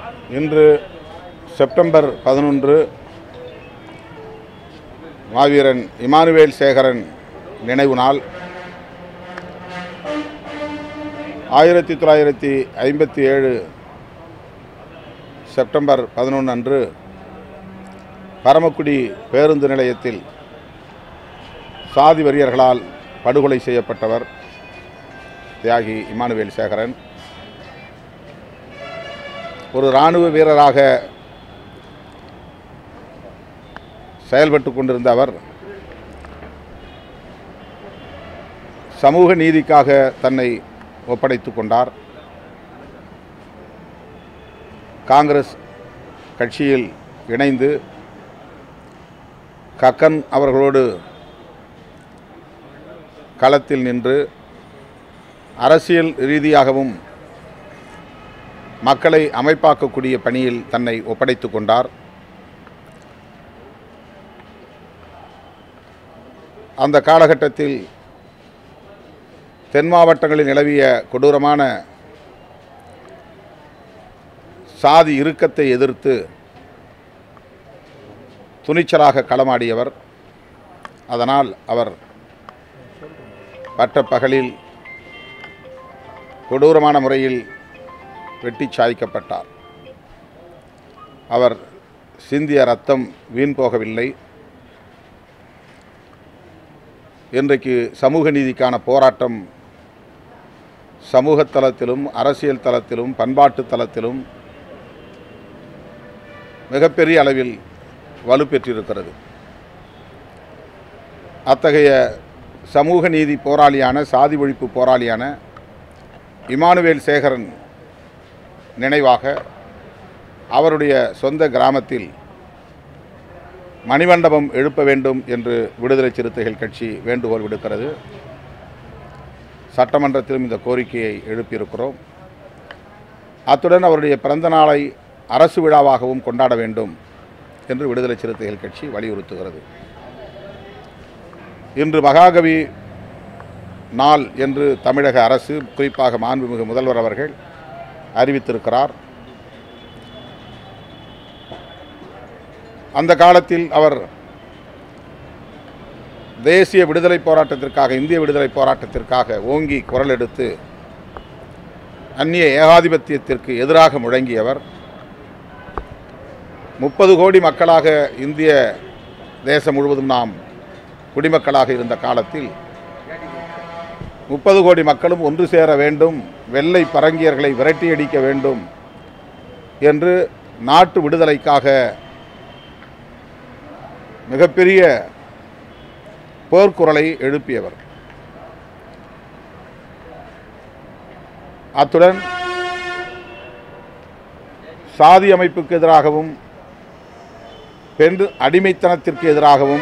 இன்று செப்டம்பர் பதினொன்று மாவீரன் இமானுவேல் சேகரன் நினைவு நாள் ஆயிரத்தி தொள்ளாயிரத்தி ஐம்பத்தி ஏழு செப்டம்பர் பதினொன்று அன்று பரமக்குடி பேருந்து நிலையத்தில் சாதி வெறியர்களால் படுகொலை செய்யப்பட்டவர் தியாகி இமானுவேல் சேகரன் ஒரு இராணுவ வீரராக செயல்பட்டு கொண்டிருந்த அவர் சமூக நீதிக்காக தன்னை ஒப்படைத்து கொண்டார் காங்கிரஸ் கட்சியில் இணைந்து கக்கன் அவர்களோடு களத்தில் நின்று அரசியல் ரீதியாகவும் மக்களை அமைப்பாக்கக்கூடிய பணியில் தன்னை ஒப்படைத்து கொண்டார் அந்த காலகட்டத்தில் தென் மாவட்டங்களில் நிலவிய கொடூரமான சாதி இறுக்கத்தை எதிர்த்து துணிச்சலாக களமாடியவர் அதனால் அவர் பட்ட பகலில் கொடூரமான முறையில் வெட்டி சாய்க்கப்பட்டார் அவர் சிந்திய ரத்தம் வீண் போகவில்லை இன்றைக்கு சமூக நீதிக்கான போராட்டம் சமூக தளத்திலும் அரசியல் தளத்திலும் பண்பாட்டு தளத்திலும் மிகப்பெரிய அளவில் வலுப்பெற்றிருக்கிறது அத்தகைய சமூக நீதி போராளியான சாதி ஒழிப்பு போராளியான இமானுவேல் சேகரன் நினைவாக அவருடைய சொந்த கிராமத்தில் மணிமண்டபம் எழுப்ப வேண்டும் என்று விடுதலை சிறுத்தைகள் கட்சி வேண்டுகோள் விடுக்கிறது சட்டமன்றத்திலும் இந்த கோரிக்கையை எழுப்பியிருக்கிறோம் அத்துடன் அவருடைய பிறந்த நாளை அரசு விழாவாகவும் கொண்டாட வேண்டும் என்று விடுதலை சிறுத்தைகள் கட்சி வலியுறுத்துகிறது இன்று மகாகவி நாள் என்று தமிழக அரசு குறிப்பாக மாண்புமிகு முதல்வர் அவர்கள் அறிவித்திருக்கிறார் அந்த காலத்தில் அவர் தேசிய விடுதலை போராட்டத்திற்காக இந்திய விடுதலை போராட்டத்திற்காக ஓங்கி குரல் எடுத்து அந்நிய ஏகாதிபத்தியத்திற்கு எதிராக முழங்கியவர் முப்பது கோடி மக்களாக இந்திய தேசம் முழுவதும் நாம் குடிமக்களாக இருந்த காலத்தில் முப்பது கோடி மக்களும் ஒன்று சேர வேண்டும் வெள்ளை பரங்கியர்களை விரட்டியடிக்க வேண்டும் என்று நாட்டு விடுதலைக்காக மிகப்பெரிய போர்க்குரலை எழுப்பியவர் அத்துடன் சாதி அமைப்புக்கு எதிராகவும் பெண் அடிமைத்தனத்திற்கு எதிராகவும்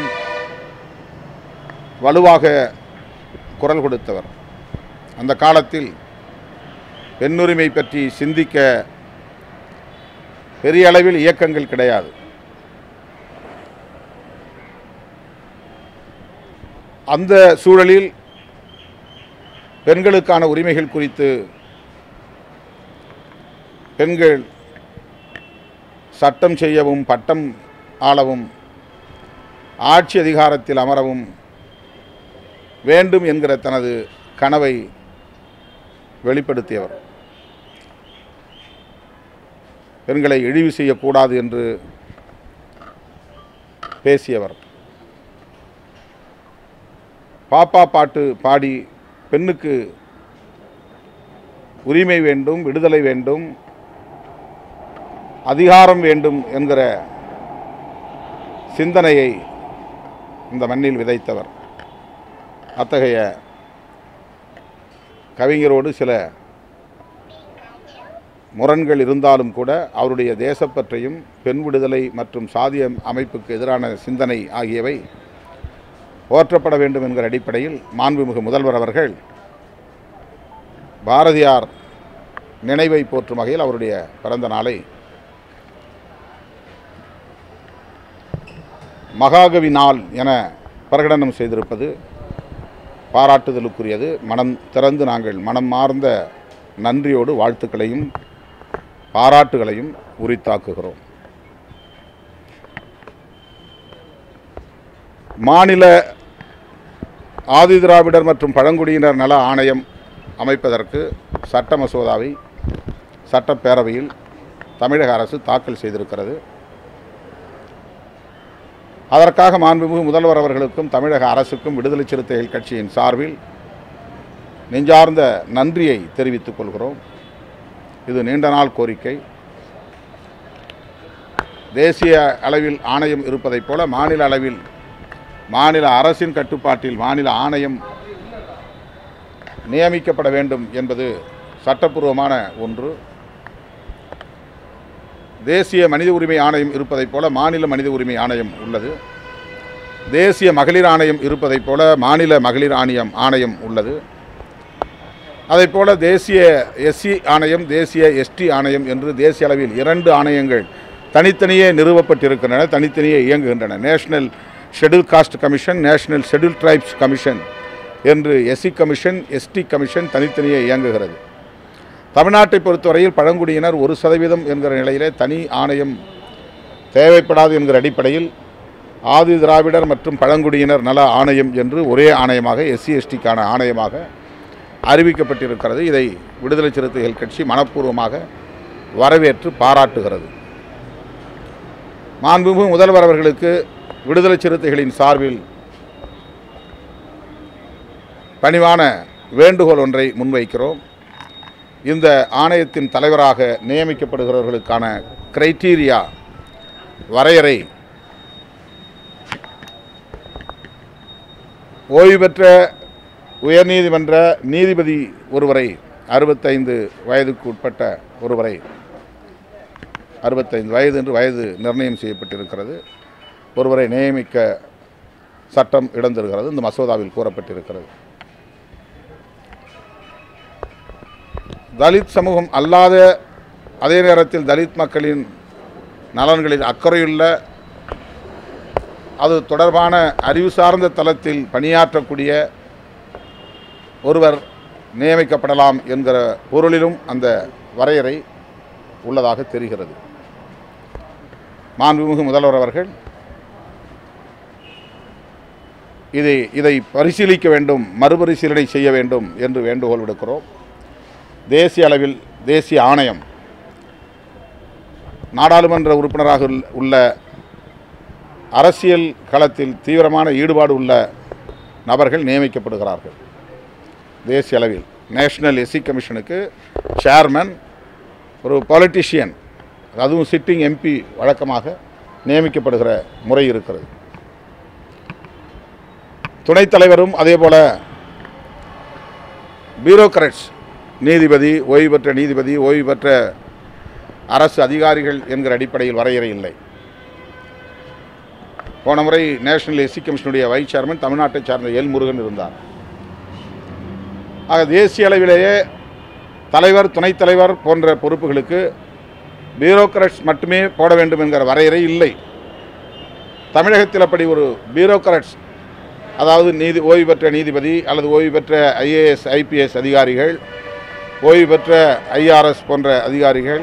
வலுவாக குரல் கொடுத்தவர் அந்த காலத்தில் பெண்ணுரிமை பற்றி சிந்திக்க பெரிய அளவில் இயக்கங்கள் கிடையாது அந்த சூழலில் பெண்களுக்கான உரிமைகள் குறித்து பெண்கள் சட்டம் செய்யவும் பட்டம் ஆளவும் ஆட்சி அதிகாரத்தில் அமரவும் வேண்டும் என்கிற தனது கனவை வெளிப்படுத்தியவர் பெண்களை இழிவு செய்யக்கூடாது என்று பேசியவர் பாப்பா பாட்டு பாடி பெண்ணுக்கு உரிமை வேண்டும் விடுதலை வேண்டும் அதிகாரம் வேண்டும் என்கிற சிந்தனையை இந்த மண்ணில் விதைத்தவர் அத்தகைய கவிஞரோடு சில முரண்கள் இருந்தாலும் கூட அவருடைய தேசப்பற்றையும் பெண் விடுதலை மற்றும் சாதிய அமைப்புக்கு எதிரான சிந்தனை ஆகியவை போற்றப்பட வேண்டும் என்கிற அடிப்படையில் மாண்புமிகு முதல்வர் அவர்கள் பாரதியார் நினைவை போற்றும் வகையில் அவருடைய பிறந்த நாளை மகாகவி நாள் என பிரகடனம் செய்திருப்பது பாராட்டுதலுக்குரியது மனம் திறந்து நாங்கள் மனம் மார்ந்த நன்றியோடு வாழ்த்துக்களையும் பாராட்டுகளையும் உரித்தாக்குகிறோம் மாநில ஆதிதிராவிடர் மற்றும் பழங்குடியினர் நல ஆணையம் அமைப்பதற்கு சட்ட மசோதாவை சட்டப்பேரவையில் தமிழக அரசு தாக்கல் செய்திருக்கிறது அதற்காக மாண்புமிகு முதல்வர் அவர்களுக்கும் தமிழக அரசுக்கும் விடுதலை சிறுத்தைகள் கட்சியின் சார்பில் நெஞ்சார்ந்த நன்றியை தெரிவித்துக் கொள்கிறோம் இது நீண்ட நாள் கோரிக்கை தேசிய அளவில் ஆணையம் இருப்பதைப் போல மாநில அளவில் மாநில அரசின் கட்டுப்பாட்டில் மாநில ஆணையம் நியமிக்கப்பட வேண்டும் என்பது சட்டப்பூர்வமான ஒன்று தேசிய மனித உரிமை ஆணையம் இருப்பதைப் போல மாநில மனித உரிமை ஆணையம் உள்ளது தேசிய மகளிர் ஆணையம் இருப்பதைப் போல மாநில மகளிர் ஆணையம் ஆணையம் உள்ளது அதைப் போல தேசிய எஸ்சி ஆணையம் தேசிய எஸ்டி ஆணையம் என்று தேசிய அளவில் இரண்டு ஆணையங்கள் தனித்தனியே நிறுவப்பட்டிருக்கின்றன தனித்தனியே இயங்குகின்றன national schedule caste commission national schedule tribes commission என்று எஸ்சி கமிஷன் எஸ்டி கமிஷன் தனித்தனியே இயங்குகிறது தமிழ்நாட்டை பொறுத்தவரையில் பழங்குடியினர் ஒரு சதவீதம் என்கிற நிலையிலே தனி ஆணையம் தேவைப்படாது என்கிற அடிப்படையில் ஆதி திராவிடர் மற்றும் பழங்குடியினர் நல ஆணையம் என்று ஒரே ஆணையமாக எஸ்சி எஸ்டிக்கான ஆணையமாக அறிவிக்கப்பட்டிருக்கிறது இதை விடுதலை சிறுத்தைகள் கட்சி மனப்பூர்வமாக வரவேற்று பாராட்டுகிறது மாண்புமிகு முதல்வர் அவர்களுக்கு விடுதலை சிறுத்தைகளின் சார்பில் பணிவான வேண்டுகோள் ஒன்றை முன்வைக்கிறோம் இந்த ஆணையத்தின் தலைவராக நியமிக்கப்படுகிறவர்களுக்கான கிரைட்டீரியா வரையறை ஓய்வு பெற்ற உயர்நீதிமன்ற நீதிபதி ஒருவரை அறுபத்தைந்து வயதுக்கு உட்பட்ட ஒருவரை அறுபத்தைந்து வயது என்று வயது நிர்ணயம் செய்யப்பட்டிருக்கிறது ஒருவரை நியமிக்க சட்டம் இடம் தருகிறது இந்த மசோதாவில் கூறப்பட்டிருக்கிறது தலித் சமூகம் அல்லாத அதே நேரத்தில் தலித் மக்களின் நலன்களில் அக்கறையுள்ள அது தொடர்பான அறிவு சார்ந்த தளத்தில் பணியாற்றக்கூடிய ஒருவர் நியமிக்கப்படலாம் என்கிற பொருளிலும் அந்த வரையறை உள்ளதாக தெரிகிறது மாண்புமிகு முதல்வர் அவர்கள் இதை இதை பரிசீலிக்க வேண்டும் மறுபரிசீலனை செய்ய வேண்டும் என்று வேண்டுகோள் விடுக்கிறோம் தேசிய அளவில் தேசிய ஆணையம் நாடாளுமன்ற உறுப்பினராக உள்ள- உள்ள அரசியல் களத்தில் தீவிரமான ஈடுபாடு உள்ள நபர்கள் நியமிக்கப்படுகிறார்கள் தேசிய அளவில் நேஷனல் எஸ்சி கமிஷனுக்கு சேர்மன் ஒரு பொலிட்டிஷியன் அதுவும் சிட்டிங் எம்பி வழக்கமாக நியமிக்கப்படுகிற முறை இருக்கிறது துணைத் தலைவரும் அதே போல பியூரோக்ராட்ஸ் நீதிபதி ஓய்வு பெற்ற நீதிபதி ஓய்வு பெற்ற அரசு அதிகாரிகள் என்கிற அடிப்படையில் வரையறை இல்லை போன முறை நேஷனல் எஸ்சி கமிஷனுடைய வைஸ் சேர்மன் தமிழ்நாட்டைச் சார்ந்த எல் முருகன் இருந்தார் ஆக தேசிய அளவிலேயே தலைவர் துணைத் தலைவர் போன்ற பொறுப்புகளுக்கு பியூரோக்ராட்ஸ் மட்டுமே போட வேண்டும் என்கிற வரையறை இல்லை தமிழகத்தில் அப்படி ஒரு பியூரோக்ராட்ஸ் அதாவது நீதி ஓய்வு பெற்ற நீதிபதி அல்லது ஓய்வு பெற்ற ஐஏஎஸ் ஐபிஎஸ் அதிகாரிகள் ஓய்வு பெற்ற ஐஆர்எஸ் போன்ற அதிகாரிகள்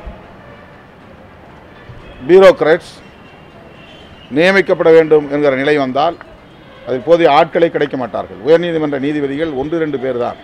பியூரோக்ராட்ஸ் நியமிக்கப்பட வேண்டும் என்கிற நிலை வந்தால் அது போதிய ஆட்களை கிடைக்க மாட்டார்கள் உயர்நீதிமன்ற நீதிபதிகள் ஒன்று ரெண்டு பேர் தான்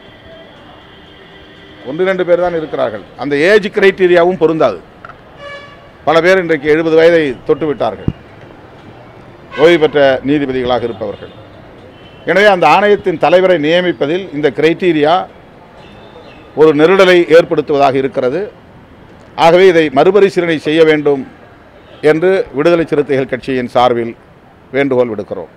ஒன்று ரெண்டு பேர் தான் இருக்கிறார்கள் அந்த ஏஜ் கிரைட்டீரியாவும் பொருந்தாது பல பேர் இன்றைக்கு எழுபது வயதை தொட்டு விட்டார்கள் ஓய்வு பெற்ற நீதிபதிகளாக இருப்பவர்கள் எனவே அந்த ஆணையத்தின் தலைவரை நியமிப்பதில் இந்த கிரைட்டீரியா ஒரு நெருடலை ஏற்படுத்துவதாக இருக்கிறது ஆகவே இதை மறுபரிசீலனை செய்ய வேண்டும் என்று விடுதலை சிறுத்தைகள் கட்சியின் சார்பில் வேண்டுகோள் விடுக்கிறோம்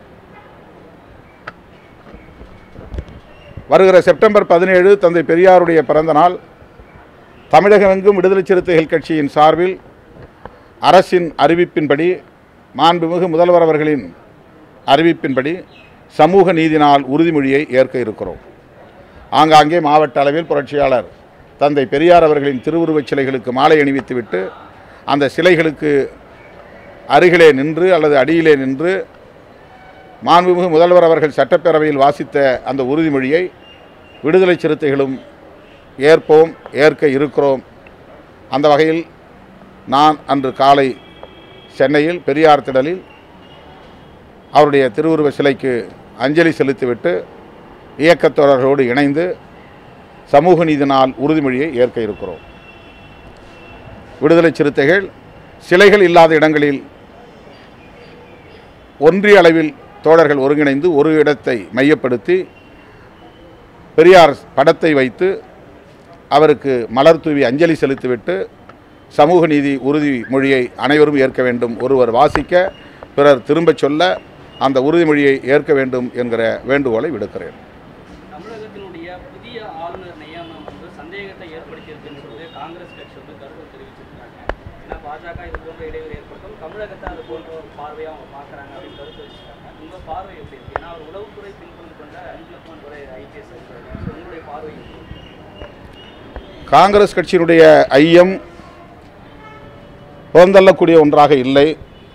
வருகிற செப்டம்பர் பதினேழு தந்தை பெரியாருடைய பிறந்த நாள் தமிழகமெங்கும் விடுதலை சிறுத்தைகள் கட்சியின் சார்பில் அரசின் அறிவிப்பின்படி மாண்புமிகு முதல்வர் அவர்களின் அறிவிப்பின்படி சமூக நீதி நாள் உறுதிமொழியை ஏற்க இருக்கிறோம் ஆங்காங்கே மாவட்ட அளவில் புரட்சியாளர் தந்தை பெரியார் அவர்களின் திருவுருவச் சிலைகளுக்கு மாலை அணிவித்துவிட்டு அந்த சிலைகளுக்கு அருகிலே நின்று அல்லது அடியிலே நின்று மாண்புமிகு முதல்வர் அவர்கள் சட்டப்பேரவையில் வாசித்த அந்த உறுதிமொழியை விடுதலை சிறுத்தைகளும் ஏற்போம் ஏற்க இருக்கிறோம் அந்த வகையில் நான் அன்று காலை சென்னையில் பெரியார் திடலில் அவருடைய திருவுருவ சிலைக்கு அஞ்சலி செலுத்திவிட்டு இயக்கத்தோழர்களோடு இணைந்து சமூக நீதி நாள் உறுதிமொழியை ஏற்க இருக்கிறோம் விடுதலை சிறுத்தைகள் சிலைகள் இல்லாத இடங்களில் ஒன்றிய அளவில் தோழர்கள் ஒருங்கிணைந்து ஒரு இடத்தை மையப்படுத்தி பெரியார் படத்தை வைத்து அவருக்கு மலர் தூவி அஞ்சலி செலுத்திவிட்டு சமூக நீதி உறுதிமொழியை அனைவரும் ஏற்க வேண்டும் ஒருவர் வாசிக்க பிறர் திரும்பச் சொல்ல அந்த உறுதிமொழியை ஏற்க வேண்டும் என்கிற வேண்டுகோளை விடுக்கிறேன் தமிழகத்தினுடைய புதிய ஆளுநர் நியமனம் வந்து சந்தேகத்தை ஏற்படுத்தியிருக்குன்னு சொல்லி காங்கிரஸ் கட்சி வந்து கருத்து தெரிவிச்சிருக்காங்க ஏன்னா பாஜக இது போன்ற இடைவெளி ஏற்பட்டும் தமிழகத்தை அது போன்ற ஒரு பார்வையாக அவங்க பார்க்குறாங்க அப்படின்னு கருத்து வச்சிருக்காங்க உங்கள் பார்வை எப்படி இருக்கு ஏன்னா அவர் உளவுத்துறை பின்புலம் கொண்ட துறை ஐபிஎஸ் உங்களுடைய பார்வை எப்படி இருக்கு? காங்கிரஸ் கட்சியினுடைய ஐயம் புறந்தள்ளக்கூடிய ஒன்றாக இல்லை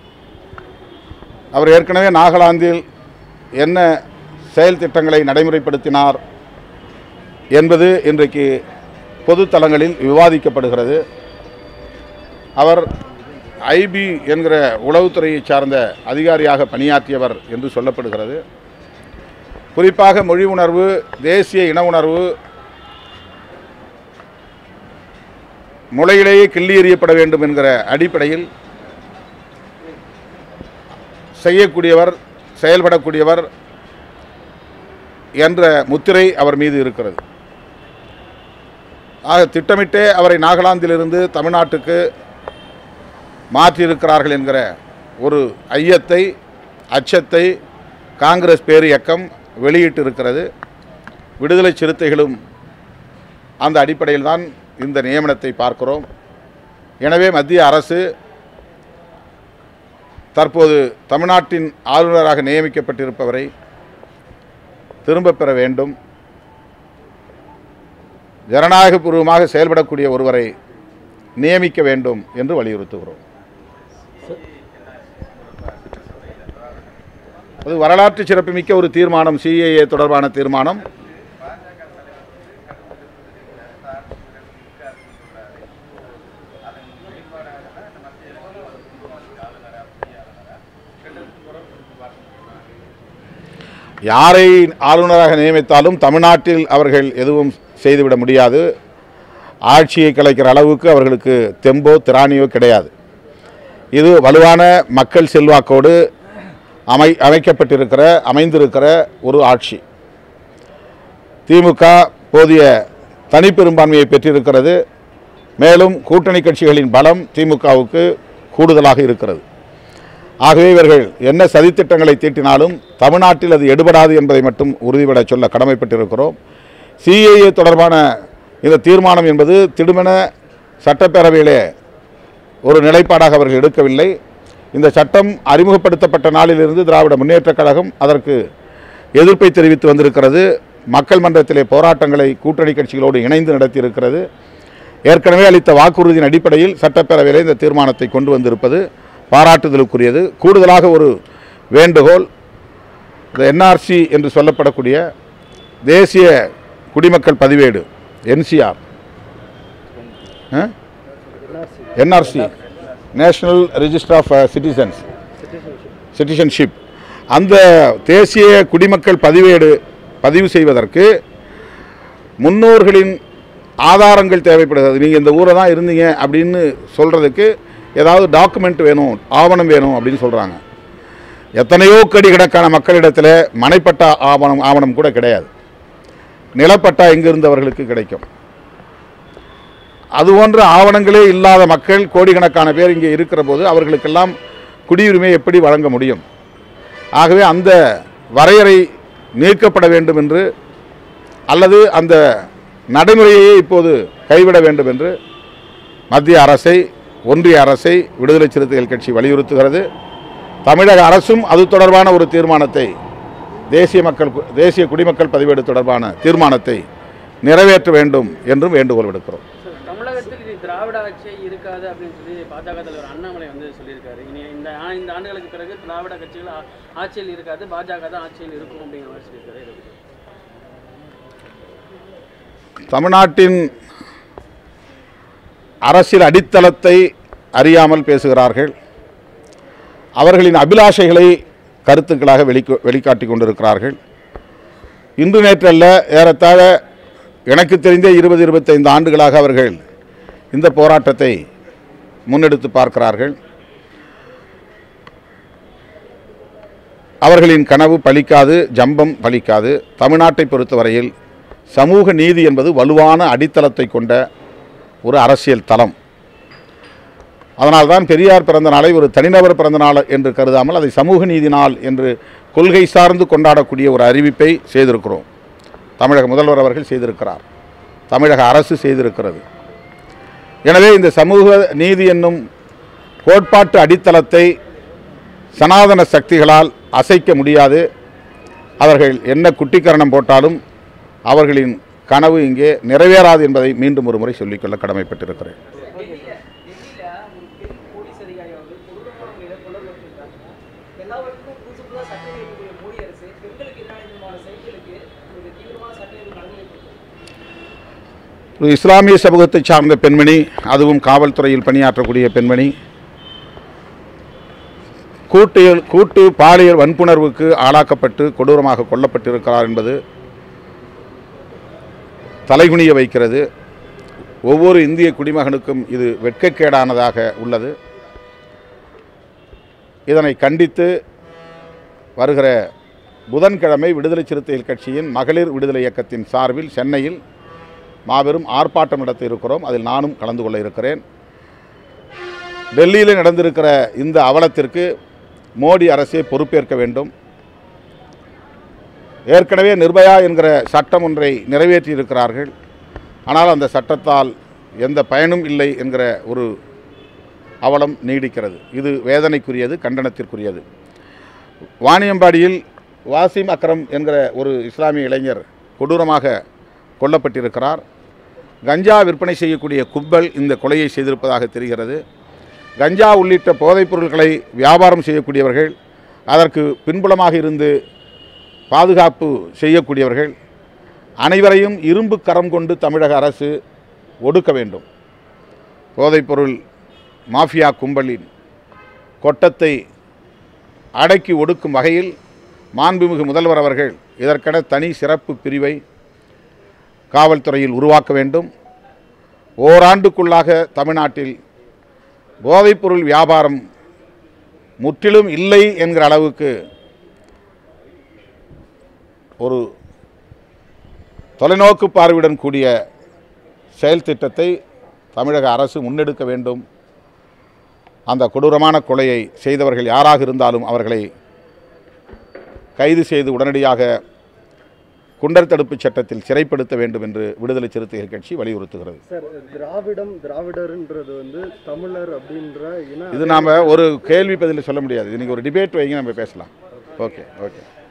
அவர் ஏற்கனவே நாகாலாந்தில் என்ன செயல் திட்டங்களை நடைமுறைப்படுத்தினார் என்பது இன்றைக்கு பொது தளங்களில் விவாதிக்கப்படுகிறது அவர் ஐபி என்கிற உளவுத்துறையை சார்ந்த அதிகாரியாக பணியாற்றியவர் என்று சொல்லப்படுகிறது குறிப்பாக மொழி உணர்வு தேசிய இன உணர்வு முளையிலேயே கிள்ளி எறியப்பட வேண்டும் என்கிற அடிப்படையில் செய்யக்கூடியவர் செயல்படக்கூடியவர் என்ற முத்திரை அவர் மீது இருக்கிறது ஆக திட்டமிட்டே அவரை நாகாலாந்திலிருந்து தமிழ்நாட்டுக்கு மாற்றியிருக்கிறார்கள் என்கிற ஒரு ஐயத்தை அச்சத்தை காங்கிரஸ் பேர் இயக்கம் வெளியிட்டிருக்கிறது விடுதலை சிறுத்தைகளும் அந்த அடிப்படையில் தான் இந்த நியமனத்தை பார்க்கிறோம் எனவே மத்திய அரசு தற்போது தமிழ்நாட்டின் ஆளுநராக நியமிக்கப்பட்டிருப்பவரை திரும்பப் பெற வேண்டும் ஜனநாயகபூர்வமாக செயல்படக்கூடிய ஒருவரை நியமிக்க வேண்டும் என்று வலியுறுத்துகிறோம் அது வரலாற்று சிறப்புமிக்க ஒரு தீர்மானம் சிஏஏ தொடர்பான தீர்மானம் யாரை ஆளுநராக நியமித்தாலும் தமிழ்நாட்டில் அவர்கள் எதுவும் செய்துவிட முடியாது ஆட்சியை கலைக்கிற அளவுக்கு அவர்களுக்கு தெம்போ திராணியோ கிடையாது இது வலுவான மக்கள் செல்வாக்கோடு அமை அமைக்கப்பட்டிருக்கிற அமைந்திருக்கிற ஒரு ஆட்சி திமுக போதிய தனிப்பெரும்பான்மையை பெற்றிருக்கிறது மேலும் கூட்டணி கட்சிகளின் பலம் திமுகவுக்கு கூடுதலாக இருக்கிறது ஆகவே இவர்கள் என்ன சதித்திட்டங்களை தீட்டினாலும் தமிழ்நாட்டில் அது எடுபடாது என்பதை மட்டும் உறுதிபட சொல்ல கடமைப்பட்டிருக்கிறோம் சிஏஏ தொடர்பான இந்த தீர்மானம் என்பது திடுமென சட்டப்பேரவையிலே ஒரு நிலைப்பாடாக அவர்கள் எடுக்கவில்லை இந்த சட்டம் அறிமுகப்படுத்தப்பட்ட நாளிலிருந்து திராவிட முன்னேற்றக் கழகம் அதற்கு எதிர்ப்பை தெரிவித்து வந்திருக்கிறது மக்கள் மன்றத்திலே போராட்டங்களை கூட்டணி கட்சிகளோடு இணைந்து நடத்தியிருக்கிறது ஏற்கனவே அளித்த வாக்குறுதியின் அடிப்படையில் சட்டப்பேரவையில் இந்த தீர்மானத்தை கொண்டு வந்திருப்பது பாராட்டுதலுக்குரியது கூடுதலாக ஒரு வேண்டுகோள் இந்த என்ஆர்சி என்று சொல்லப்படக்கூடிய தேசிய குடிமக்கள் பதிவேடு NCR NRC national register of citizens citizenship அந்த தேசிய குடிமக்கள் பதிவேடு பதிவு செய்வதற்கு முன்னோர்களின் ஆதாரங்கள் தேவைப்படுகிறது நீங்கள் இந்த ஊரை தான் இருந்தீங்க அப்படின்னு சொல்கிறதுக்கு ஏதாவது டாக்குமெண்ட் வேணும் ஆவணம் வேணும் அப்படின்னு சொல்கிறாங்க எத்தனையோ கடி கணக்கான மக்களிடத்தில் மனைப்பட்டா ஆவணம் ஆவணம் கூட கிடையாது நிலப்பட்டா எங்கே இருந்தவர்களுக்கு கிடைக்கும் அது போன்ற ஆவணங்களே இல்லாத மக்கள் கோடிக்கணக்கான பேர் இங்கே இருக்கிற போது அவர்களுக்கெல்லாம் குடியுரிமை எப்படி வழங்க முடியும் ஆகவே அந்த வரையறை நீக்கப்பட வேண்டும் என்று அல்லது அந்த நடைமுறையையே இப்போது கைவிட வேண்டும் என்று மத்திய அரசை ஒன்றிய அரசை விடுதலை சிறுத்தைகள் கட்சி வலியுறுத்துகிறது தமிழக அரசும் அது தொடர்பான ஒரு தீர்மானத்தை தேசிய மக்கள் தேசிய குடிமக்கள் பதிவேடு தொடர்பான தீர்மானத்தை நிறைவேற்ற வேண்டும் என்றும் வேண்டுகோள் விடுக்கிறோம் சார், தமிழகத்தில் இது திராவிட ஆட்சியே இருக்காது அப்படின்னு சொல்லி பாஜக தலைவர் அண்ணாமலை வந்து சொல்லியிருக்காரு இனி இந்த ஆ- இந்த ஆண்டுகளுக்கு பிறகு திராவிட கட்சிகள் ஆ- ஆட்சியில் இருக்காது பாஜக தான் ஆட்சியில் இருக்கும் அப்படிங்கிற மாதிரி சொல்லியிருக்காரு இதை பத்தி. தமிழ்நாட்டின் அரசியல் அடித்தளத்தை அறியாமல் பேசுகிறார்கள் அவர்களின் அபிலாஷைகளை கருத்துக்களாக வெளிக்கோ வெளிக்காட்டி கொண்டிருக்கிறார்கள் இன்று நேற்றல்ல ஏறத்தாழ எனக்கு தெரிந்த இருபது இருபத்தைந்து ஆண்டுகளாக அவர்கள் இந்த போராட்டத்தை முன்னெடுத்து பார்க்கிறார்கள் அவர்களின் கனவு பலிக்காது ஜம்பம் பலிக்காது தமிழ்நாட்டை பொறுத்தவரையில் சமூக நீதி என்பது வலுவான அடித்தளத்தை கொண்ட ஒரு அரசியல் தளம் அதனால்தான் பெரியார் பிறந்த நாளை ஒரு தனிநபர் பிறந்த நாள் என்று கருதாமல் அதை சமூக நீதி நாள் என்று கொள்கை சார்ந்து கொண்டாடக்கூடிய ஒரு அறிவிப்பை செய்திருக்கிறோம் தமிழக முதல்வர் அவர்கள் செய்திருக்கிறார் தமிழக அரசு செய்திருக்கிறது எனவே இந்த சமூக நீதி என்னும் கோட்பாட்டு அடித்தளத்தை சனாதன சக்திகளால் அசைக்க முடியாது அவர்கள் என்ன குட்டிக்கரணம் போட்டாலும் அவர்களின் கனவு இங்கே நிறைவேறாது என்பதை மீண்டும் ஒரு முறை சொல்லிக்கொள்ள கடமைப்பட்டிருக்கிறேன் டெல்லியில டெல்லியில ஒரு பெண் போலீஸ் அதிகாரி வந்து கொடூரமான முறையில கொல்லப்பட்டிருக்காங்க எல்லாவற்றுக்கும் புதுசு புதுசாக சட்டம் இயக்கக்கூடிய மோடி அரசு பெண்களுக்கு எதிரான இந்த மாதிரி செயல்களுக்கு ஒரு தீவிரமான சட்டம் எதுவும் நடைமுறைப்படுத்தும் ஒரு இஸ்லாமிய சமூகத்தை சார்ந்த பெண்மணி அதுவும் காவல்துறையில் பணியாற்றக்கூடிய பெண்மணி கூட்டியல் கூட்டு பாலியல் வன்புணர்வுக்கு ஆளாக்கப்பட்டு கொடூரமாக கொல்லப்பட்டிருக்கிறார் என்பது தலைகுனிய வைக்கிறது ஒவ்வொரு இந்திய குடிமகனுக்கும் இது வெட்கக்கேடானதாக உள்ளது இதனை கண்டித்து வருகிற புதன்கிழமை விடுதலை சிறுத்தைகள் கட்சியின் மகளிர் விடுதலை இயக்கத்தின் சார்பில் சென்னையில் மாபெரும் ஆர்ப்பாட்டம் நடத்த இருக்கிறோம் அதில் நானும் கலந்து கொள்ள இருக்கிறேன் டெல்லியில் நடந்திருக்கிற இந்த அவலத்திற்கு மோடி அரசே பொறுப்பேற்க வேண்டும் ஏற்கனவே நிர்பயா என்கிற சட்டம் ஒன்றை நிறைவேற்றியிருக்கிறார்கள் ஆனால் அந்த சட்டத்தால் எந்த பயனும் இல்லை என்கிற ஒரு அவலம் நீடிக்கிறது இது வேதனைக்குரியது கண்டனத்திற்குரியது வாணியம்பாடியில் வாசிம் அக்ரம் என்கிற ஒரு இஸ்லாமிய இளைஞர் கொடூரமாக கொல்லப்பட்டிருக்கிறார் கஞ்சா விற்பனை செய்யக்கூடிய கும்பல் இந்த கொலையை செய்திருப்பதாக தெரிகிறது கஞ்சா உள்ளிட்ட போதைப் பொருட்களை வியாபாரம் செய்யக்கூடியவர்கள் அதற்கு பின்புலமாக இருந்து பாதுகாப்பு செய்யக்கூடியவர்கள் அனைவரையும் இரும்பு கரம் கொண்டு தமிழக அரசு ஒடுக்க வேண்டும் போதைப்பொருள் மாஃபியா கும்பலின் கொட்டத்தை அடக்கி ஒடுக்கும் வகையில் மாண்புமிகு முதல்வர் அவர்கள் இதற்கென தனி சிறப்பு பிரிவை காவல்துறையில் உருவாக்க வேண்டும் ஓராண்டுக்குள்ளாக தமிழ்நாட்டில் போதைப்பொருள் வியாபாரம் முற்றிலும் இல்லை என்கிற அளவுக்கு ஒரு தொலைநோக்கு பார்வையுடன் கூடிய செயல் திட்டத்தை தமிழக அரசு முன்னெடுக்க வேண்டும் அந்த கொடூரமான கொலையை செய்தவர்கள் யாராக இருந்தாலும் அவர்களை கைது செய்து உடனடியாக குண்டர் தடுப்புச் சட்டத்தில் சிறைப்படுத்த வேண்டும் என்று விடுதலை சிறுத்தைகள் கட்சி வலியுறுத்துகிறது சார் திராவிடம் திராவிடர்ன்றது வந்து தமிழர் அப்படின்ற இன இது நாம் ஒரு கேள்வி பதில் சொல்ல முடியாது இது நீங்கள் ஒரு டிபேட் வைங்க நம்ம பேசலாம் ஓகே ஓகே